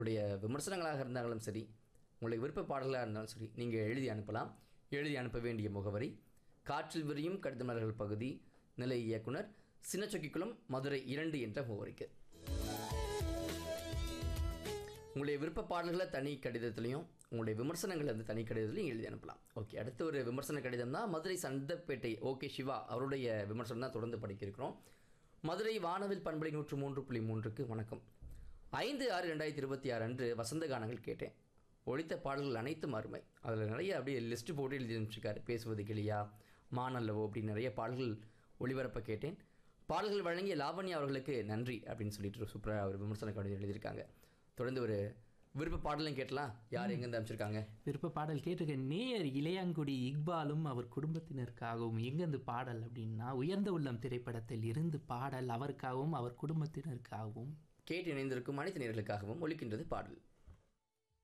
உடைய விமர்சனங்களாக இருந்தாலும் சரி உங்களுடைய விருப்ப பாடல்களாக இருந்தாலும் சரி நீங்கள் எழுதி அனுப்பலாம் எழுதி அனுப்ப வேண்டிய முகவரி காற்றில் விரியும் கடிதமலர்கள் பகுதி நிலை இயக்குனர் சின்னச்சொக்கிக்குளம் மதுரை இரண்டு என்ற முகவரிக்கு உங்களுடைய விருப்ப பாடல்களை தனி கடிதத்துலையும் உங்களுடைய விமர்சனங்களை வந்து தனி கடிதத்துலையும் எழுதி அனுப்பலாம் ஓகே அடுத்த ஒரு விமர்சன கடிதம் தான் மதுரை சந்தப்பேட்டை ஓகே சிவா அவருடைய விமர்சனம் தான் தொடர்ந்து படிக்க இருக்கிறோம் மதுரை வானவில் பண்பலை நூற்று மூன்று புள்ளி மூன்றுக்கு வணக்கம் ஐந்து ஆறு ரெண்டாயிரத்தி இருபத்தி ஆறு அன்று வசந்த கானங்கள் கேட்டேன் ஒழித்த பாடல்கள் அனைத்தும் அருமை அதில் நிறைய அப்படியே லிஸ்ட்டு போட்டு எழுதி அனுப்பிச்சிருக்காரு பேசுவது கிளியா மானல்லவோ அப்படி நிறைய பாடல்கள் ஒளிபரப்ப கேட்டேன் பாடல்கள் வழங்கிய லாவண்யா அவர்களுக்கு நன்றி அப்படின்னு சொல்லிட்டு சூப்பராக ஒரு விமர்சன கடிதம் எழுதியிருக்காங்க தொடர்ந்து ஒரு விருப்ப பாடலையும் கேட்டலாம் யார் எங்கேருந்து அமைச்சிருக்காங்க விருப்ப பாடல் கேட்டிருக்கேன் நேயர் இளையாங்குடி இக்பாலும் அவர் குடும்பத்தினருக்காகவும் எங்கேருந்து பாடல் அப்படின்னா உயர்ந்த உள்ளம் திரைப்படத்தில் இருந்து பாடல் அவருக்காகவும் அவர் குடும்பத்தினருக்காகவும் கேட்டு இணைந்திருக்கும் அனைத்து நேர்களுக்காகவும் ஒலிக்கின்றது பாடல்